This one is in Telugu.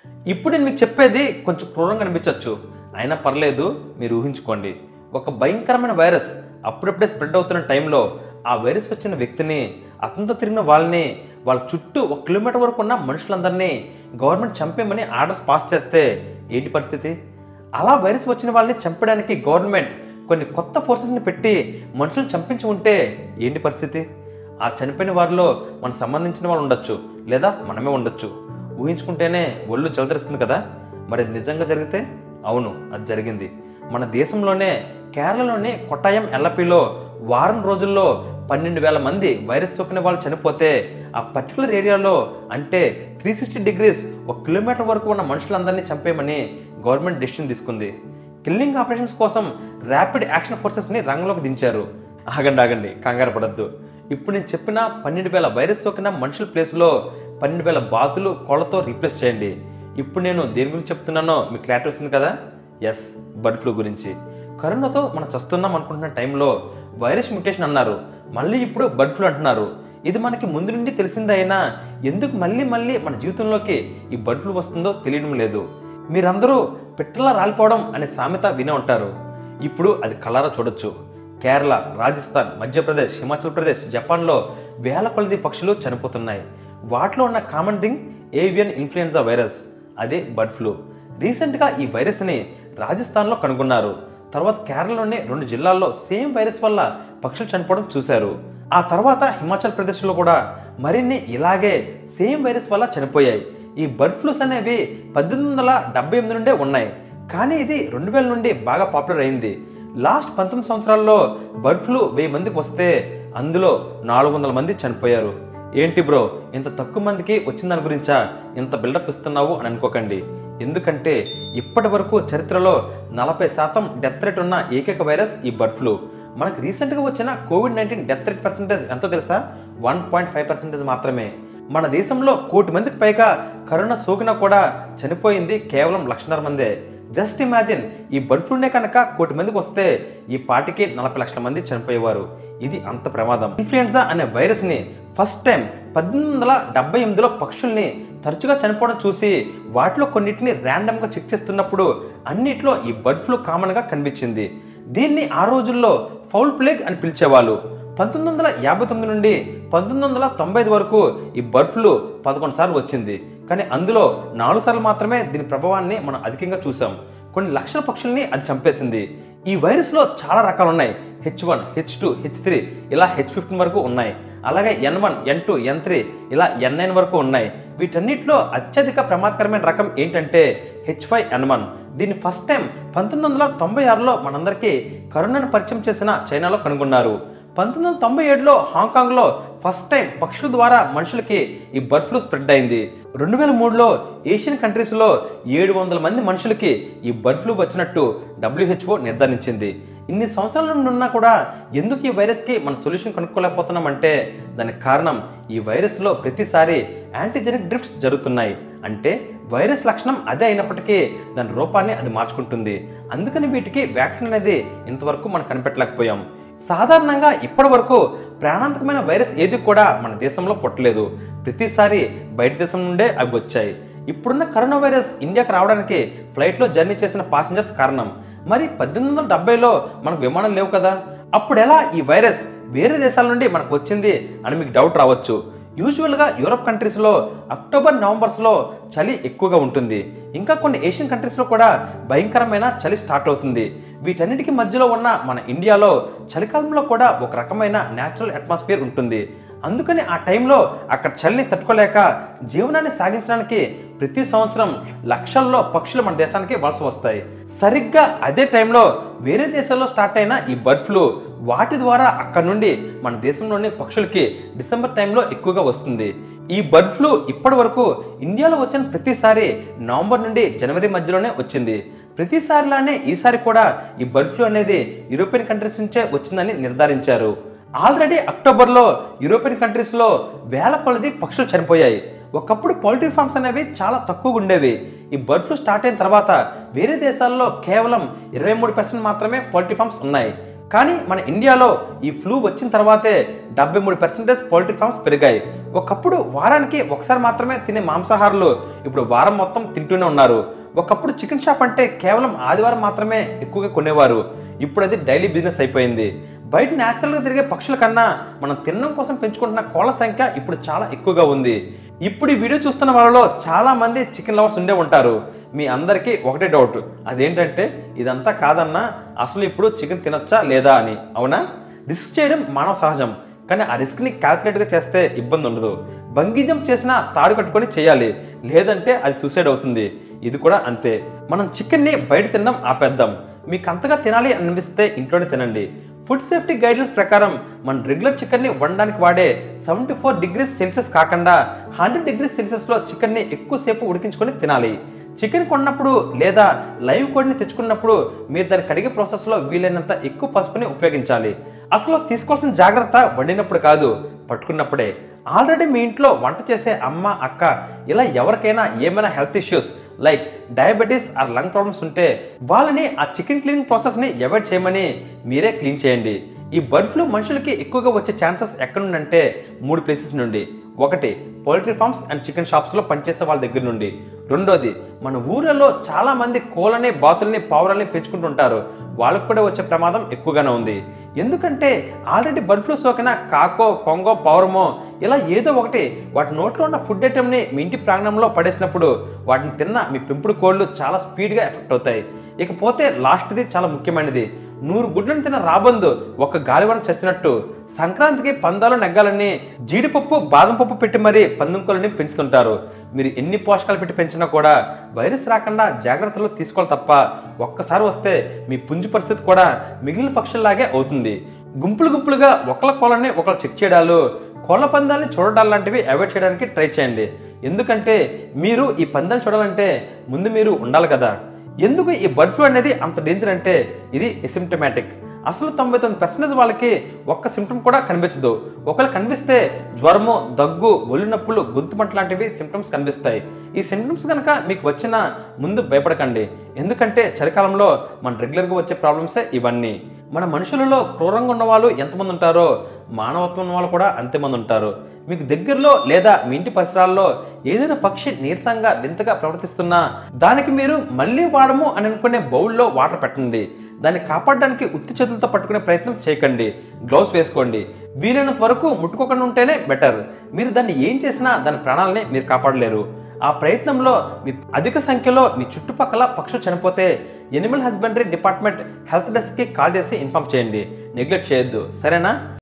ఇప్పుడు నేను మీకు చెప్పేది కొంచెం క్రూరంగా అనిపించవచ్చు అయినా పర్లేదు మీరు ఊహించుకోండి ఒక భయంకరమైన వైరస్ అప్పుడప్పుడే స్ప్రెడ్ అవుతున్న టైంలో ఆ వైరస్ వచ్చిన వ్యక్తిని అతనితో తిరిగిన వాళ్ళని వాళ్ళ చుట్టూ ఒక కిలోమీటర్ వరకు ఉన్న మనుషులందరినీ గవర్నమెంట్ చంపేమని ఆర్డర్స్ పాస్ చేస్తే ఏంటి పరిస్థితి అలా వైరస్ వచ్చిన వాళ్ళని చంపడానికి గవర్నమెంట్ కొన్ని కొత్త ఫోర్సెస్ని పెట్టి మనుషులను చంపించి ఉంటే ఏంటి పరిస్థితి ఆ చనిపోయిన వారిలో మనకు సంబంధించిన వాళ్ళు ఉండొచ్చు లేదా మనమే ఉండొచ్చు ఊహించుకుంటేనే ఒళ్ళు జలదరిస్తుంది కదా మరి అది నిజంగా జరిగితే అవును అది జరిగింది మన దేశంలోనే కేరళలోని కొట్టాయం ఎల్లపిలో వారం రోజుల్లో పన్నెండు వేల మంది వైరస్ సోకిన వాళ్ళు చనిపోతే ఆ పర్టికులర్ ఏరియాలో అంటే త్రీ సిక్స్టీ డిగ్రీస్ ఒక కిలోమీటర్ వరకు ఉన్న మనుషులందరినీ చంపేయమని గవర్నమెంట్ డెసిషన్ తీసుకుంది కిల్లింగ్ ఆపరేషన్స్ కోసం ర్యాపిడ్ యాక్షన్ ఫోర్సెస్ని రంగంలోకి దించారు ఆగండి ఆగండి కంగారు పడద్దు ఇప్పుడు నేను చెప్పిన పన్నెండు వేల వైరస్ సోకిన మనుషుల ప్లేస్లో పన్నెండు వేల బాతులు కోళ్ళతో రీప్లేస్ చేయండి ఇప్పుడు నేను దేని గురించి చెప్తున్నానో మీకు క్లారిటీ వచ్చింది కదా ఎస్ బర్డ్ ఫ్లూ గురించి కరోనాతో మనం చస్తున్నాం అనుకుంటున్న టైంలో వైరస్ మ్యూటేషన్ అన్నారు మళ్ళీ ఇప్పుడు బర్డ్ ఫ్లూ అంటున్నారు ఇది మనకి ముందు నుండి తెలిసిందే అయినా ఎందుకు మళ్ళీ మళ్ళీ మన జీవితంలోకి ఈ బర్డ్ ఫ్లూ వస్తుందో తెలియడం లేదు మీరందరూ పిట్టలా రాలిపోవడం అనే సామెత వినే ఉంటారు ఇప్పుడు అది కలరా చూడొచ్చు కేరళ రాజస్థాన్ మధ్యప్రదేశ్ హిమాచల్ ప్రదేశ్ జపాన్లో వేల కొలది పక్షులు చనిపోతున్నాయి వాటిలో ఉన్న common thing avian influenza virus అదే బర్డ్ ఫ్లూ రీసెంట్గా ఈ వైరస్ని రాజస్థాన్లో కనుగొన్నారు తర్వాత కేరళలోని రెండు జిల్లాల్లో సేమ్ వైరస్ వల్ల పక్షులు చనిపోవడం చూశారు ఆ తర్వాత హిమాచల్ ప్రదేశ్లో కూడా మరిన్ని ఇలాగే సేమ్ వైరస్ వల్ల చనిపోయాయి ఈ బర్డ్ ఫ్లూస్ అనేవి పద్దెనిమిది వందల డెబ్బై ఎనిమిది నుండే ఉన్నాయి కానీ ఇది రెండు వేల నుండి బాగా పాపులర్ అయింది లాస్ట్ పంతొమ్మిది సంవత్సరాల్లో బర్డ్ ఫ్లూ వెయ్యి మందికి వస్తే అందులో నాలుగు వందల మంది చనిపోయారు ఏంటి బ్రో ఇంత తక్కువ మందికి వచ్చిన దాని గురించా ఇంత బిల్డప్ ఇస్తున్నావు అని అనుకోకండి ఎందుకంటే ఇప్పటి వరకు చరిత్రలో నలభై శాతం డెత్ రేట్ ఉన్న ఏకైక వైరస్ ఈ బర్డ్ ఫ్లూ మనకు రీసెంట్గా వచ్చిన covid nineteen death rate percentage ఎంతో తెలుసా వన్ పాయింట్ ఫైవ్ పర్సెంటేజ్ మాత్రమే మన దేశంలో కోటి మందికి పైగా కరోనా సోకినా కూడా చనిపోయింది కేవలం లక్షన్నర మందే జస్ట్ ఇమాజిన్ ఈ బర్డ్ ఫ్లూనే కనుక కోటి మందికి వస్తే ఈ పాటికి నలభై లక్షల మంది చనిపోయేవారు ఇది అంత ప్రమాదం ఇన్ఫ్లుయెన్జా అనే వైరస్ని ఫస్ట్ టైం పద్దెనిమిది వందల డెబ్బై ఎనిమిదిలో పక్షుల్ని తరచుగా చనిపోవడం చూసి వాటిలో కొన్నిటిని ర్యాండమ్గా చెక్ చేస్తున్నప్పుడు అన్నిట్లో ఈ బర్డ్ ఫ్లూ కామన్గా కనిపించింది దీన్ని ఆ రోజుల్లో ఫౌల్ ప్లేగ్ అని పిలిచేవాళ్ళు పంతొమ్మిది వందల యాభై తొమ్మిది నుండి పంతొమ్మిది వందల తొంభై ఐదు వరకు ఈ బర్డ్ ఫ్లూ పదకొండు సార్లు వచ్చింది కానీ అందులో నాలుగు సార్లు మాత్రమే దీని ప్రభావాన్ని మనం అధికంగా చూసాం కొన్ని లక్షల పక్షుల్ని అది చంపేసింది ఈ వైరస్లో చాలా రకాలు ఉన్నాయి H one H two H three ఇలా హెచ్ ఫిఫ్టీన్ వరకు ఉన్నాయి అలాగే N one N two N three ఇలా ఎన్ నైన్ వరకు ఉన్నాయి వీటన్నిటిలో అత్యధిక ప్రమాదకరమైన రకం ఏంటంటే హెచ్ ఫైవ్ ఎన్ వన్ దీన్ని ఫస్ట్ టైం పంతొమ్మిది వందల తొంభై ఆరులో మనందరికీ కరోనాను పరిచయం చేసిన చైనాలో కనుగొన్నారు పంతొమ్మిది వందల తొంభై ఏడులో హాంకాంగ్లో ఫస్ట్ టైం పక్షుల ద్వారా మనుషులకి ఈ బర్డ్ ఫ్లూ స్ప్రెడ్ అయింది రెండు వేల మూడులో ఏషియన్ కంట్రీస్లో ఏడు వందల మంది మనుషులకి ఈ బర్డ్ ఫ్లూ వచ్చినట్టు డబ్ల్యూహెచ్ఓ నిర్ధారించింది ఇన్ని సంవత్సరాల నుండి ఉన్నా కూడా ఎందుకు ఈ వైరస్కి మన సొల్యూషన్ కనుక్కోలేకపోతున్నాం అంటే దానికి కారణం ఈ వైరస్లో ప్రతిసారి యాంటీజెనిక్ డ్రిఫ్ట్స్ జరుగుతున్నాయి అంటే వైరస్ లక్షణం అదే అయినప్పటికీ దాని రూపాన్ని అది మార్చుకుంటుంది అందుకని వీటికి వ్యాక్సిన్ అనేది ఇంతవరకు మనం కనిపెట్టలేకపోయాం సాధారణంగా ఇప్పటి వరకు ప్రాణాంతకమైన వైరస్ ఏది కూడా మన దేశంలో పుట్టలేదు ప్రతిసారి బయట దేశం నుండే అవి వచ్చాయి ఇప్పుడున్న కరోనా వైరస్ ఇండియాకి రావడానికి ఫ్లైట్లో జర్నీ చేసిన పాసింజర్స్ కారణం మరి పద్దెనిమిది వందల డెబ్బైలో మనకు విమానం లేవు కదా అప్పుడు ఎలా ఈ వైరస్ వేరే దేశాల నుండి మనకు వచ్చింది అని మీకు డౌట్ రావచ్చు యూజువల్గా యూరప్ కంట్రీస్లో అక్టోబర్ నవంబర్స్లో చలి ఎక్కువగా ఉంటుంది ఇంకా కొన్ని ఏషియన్ కంట్రీస్లో కూడా భయంకరమైన చలి స్టార్ట్ అవుతుంది వీటన్నిటికీ మధ్యలో ఉన్న మన ఇండియాలో చలికాలంలో కూడా ఒక రకమైన న్యాచురల్ అట్మాస్ఫియర్ ఉంటుంది అందుకని ఆ టైంలో అక్కడ చలిని తట్టుకోలేక జీవనాన్ని సాగించడానికి ప్రతి సంవత్సరం లక్షల్లో పక్షులు మన దేశానికి వలస వస్తాయి సరిగ్గా అదే టైంలో వేరే దేశాల్లో స్టార్ట్ అయిన ఈ బర్డ్ ఫ్లూ వాటి ద్వారా అక్కడ నుండి మన దేశంలోని పక్షులకి డిసెంబర్ టైంలో ఎక్కువగా వస్తుంది ఈ బర్డ్ ఫ్లూ ఇప్పటి వరకు ఇండియాలో వచ్చిన ప్రతిసారి నవంబర్ నుండి జనవరి మధ్యలోనే వచ్చింది ప్రతిసారిలానే ఈసారి కూడా ఈ బర్డ్ ఫ్లూ అనేది యూరోపియన్ కంట్రీస్ నుంచే వచ్చిందని నిర్ధారించారు ఆల్రెడీ అక్టోబర్లో యూరోపియన్ కంట్రీస్లో వేల కొలది పక్షులు చనిపోయాయి ఒకప్పుడు పౌల్ట్రీ ఫార్మ్స్ అనేవి చాలా తక్కువగా ఉండేవి ఈ బర్డ్ ఫ్లూ స్టార్ట్ అయిన తర్వాత వేరే దేశాల్లో కేవలం ఇరవై మూడు పర్సెంట్ మాత్రమే పౌల్ట్రీ ఫార్మ్స్ ఉన్నాయి కానీ మన ఇండియాలో ఈ ఫ్లూ వచ్చిన తర్వాతే డెబ్బై మూడు పర్సెంటేజ్ పౌల్ట్రీ ఫార్మ్స్ పెరిగాయి ఒకప్పుడు వారానికి ఒకసారి మాత్రమే తినే మాంసాహారులు ఇప్పుడు వారం మొత్తం తింటూనే ఉన్నారు ఒకప్పుడు చికెన్ షాప్ అంటే కేవలం ఆదివారం మాత్రమే ఎక్కువగా కొనేవారు ఇప్పుడు అది డైలీ బిజినెస్ అయిపోయింది బయట న్యాచురల్గా తిరిగే పక్షుల కన్నా మనం తినడం కోసం పెంచుకుంటున్న కోళ్ళ సంఖ్య ఇప్పుడు చాలా ఎక్కువగా ఉంది ఇప్పుడు ఈ వీడియో చూస్తున్న వాళ్ళలో చాలా మంది చికెన్ లవర్స్ ఉండే ఉంటారు మీ అందరికీ ఒకటే డౌట్ అదేంటంటే ఇదంతా కాదన్నా అసలు ఇప్పుడు చికెన్ తినొచ్చా లేదా అని అవునా రిస్క్ చేయడం మానవ సహజం కానీ ఆ రిస్క్ని క్యాల్కులేట్గా చేస్తే ఇబ్బంది ఉండదు బంగీ జంప్ చేసినా తాడు కట్టుకొని చేయాలి లేదంటే అది సూసైడ్ అవుతుంది ఇది కూడా అంతే మనం చికెన్ని బయట తినడం ఆపేద్దాం మీకు అంతగా తినాలి అనిపిస్తే ఇంట్లోనే తినండి ఫుడ్ సేఫ్టీ గైడ్లైన్స్ ప్రకారం మన రెగ్యులర్ చికెన్ని వండడానికి వాడే సెవెంటీ ఫోర్ డిగ్రీస్ సెల్సియస్ కాకుండా హండ్రెడ్ డిగ్రీస్ సెల్సియస్లో చికెన్ని ఎక్కువసేపు ఉడికించుకొని తినాలి చికెన్ కొన్నప్పుడు లేదా లైవ్ కోడిని తెచ్చుకున్నప్పుడు మీరు దాన్ని కడిగే ప్రాసెస్లో వీలైనంత ఎక్కువ పసుపుని ఉపయోగించాలి అసలు తీసుకోవాల్సిన జాగ్రత్త వండినప్పుడు కాదు పట్టుకున్నప్పుడే ఆల్రెడీ మీ ఇంట్లో వంట చేసే అమ్మ అక్క ఇలా ఎవరికైనా ఏమైనా health issues like diabetes or lung problems ఉంటే వాళ్ళని ఆ చికెన్ క్లీనింగ్ ప్రాసెస్ని అవాయిడ్ చేయమని మీరే క్లీన్ చేయండి ఈ బర్డ్ ఫ్లూ మనుషులకి ఎక్కువగా వచ్చే ఛాన్సెస్ ఎక్కడ నుండి మూడు ప్లేసెస్ నుండి ఒకటి పౌల్ట్రీ ఫార్మ్స్ అండ్ చికెన్ షాప్స్లో పనిచేసే వాళ్ళ దగ్గర నుండి రెండోది మన ఊర్లలో చాలా మంది కోళ్ళని బాతుల్ని పావురాల్ని పెంచుకుంటుంటారు వాళ్ళకు కూడా వచ్చే ప్రమాదం ఎక్కువగానే ఉంది ఎందుకంటే ఆల్రెడీ బర్డ్ ఫ్లూ సోకిన కాకో కొంగో పౌరమో ఇలా ఏదో ఒకటి వాటి నోట్లో ఉన్న ఫుడ్ ఐటెంని మీ ఇంటి ప్రాంగణంలో పడేసినప్పుడు వాటిని తిన్న మీ పెంపుడు కోళ్ళు చాలా స్పీడ్గా ఎఫెక్ట్ అవుతాయి ఇకపోతే లాస్ట్ది చాలా ముఖ్యమైనది నూరు గుడ్లను తిన్న రాబందు ఒక గాలివాన చచ్చినట్టు సంక్రాంతికి పందాలు నెగ్గాలని జీడిపప్పు బాదం పప్పు పెట్టి మరీ పందుంకోలని పెంచుతుంటారు మీరు ఎన్ని పోషకాలు పెట్టి పెంచినా కూడా వైరస్ రాకుండా జాగ్రత్తలు తీసుకోవాలి తప్ప ఒక్కసారి వస్తే మీ పుంజు పరిస్థితి కూడా మిగిలిన పక్షుల్లాగే అవుతుంది గుంపులు గుంపులుగా ఒకళ్ళ కోళ్ళని ఒకళ్ళు చెక్ చేయడాలు కోళ్ళ పందాలని చూడడాలు లాంటివి అవాయిడ్ చేయడానికి ట్రై చేయండి ఎందుకంటే మీరు ఈ పందాలు చూడాలంటే ముందు మీరు ఉండాలి కదా ఎందుకు ఈ బర్డ్ ఫ్లూ అనేది అంత డేంజర్ అంటే ఇది ఎసిమ్టమాటిక్ అసలు తొంభై తొమ్మిది పర్సెంటేజ్ వాళ్ళకి ఒక్క సిమ్టమ్ కూడా కనిపించదు ఒకవేళ కనిపిస్తే జ్వరము దగ్గు ఒళ్ళు నొప్పులు గొంతు మంట లాంటివి సిమ్టమ్స్ కనిపిస్తాయి ఈ సిమ్టమ్స్ కనుక మీకు వచ్చిన ముందు భయపడకండి ఎందుకంటే చలికాలంలో మన రెగ్యులర్గా వచ్చే ప్రాబ్లమ్సే ఇవన్నీ మన మనుషులలో క్రూరంగా ఉన్న వాళ్ళు ఎంతమంది ఉంటారో మానవత్వం ఉన్న వాళ్ళు కూడా అంతమంది ఉంటారు మీకు దగ్గరలో లేదా మీ ఇంటి పరిసరాల్లో ఏదైనా పక్షి నీరసంగా వింతగా ప్రవర్తిస్తున్నా దానికి మీరు మళ్ళీ వాడము అని అనుకునే బౌల్లో వాటర్ పెట్టండి దాన్ని కాపాడడానికి ఉత్తి చేతులతో పట్టుకునే ప్రయత్నం చేయకండి గ్లౌస్ వేసుకోండి వీలైనంత వరకు ముట్టుకోకుండా ఉంటేనే బెటర్ మీరు దాన్ని ఏం చేసినా దాని ప్రాణాలని మీరు కాపాడలేరు ఆ ప్రయత్నంలో మీ అధిక సంఖ్యలో మీ చుట్టుపక్కల పక్షులు చనిపోతే ఎనిమల్ హస్బెండరీ డిపార్ట్మెంట్ హెల్త్ డెస్క్కి కాల్ చేసి ఇన్ఫామ్ చేయండి నెగ్లెక్ట్ చేయొద్దు సరేనా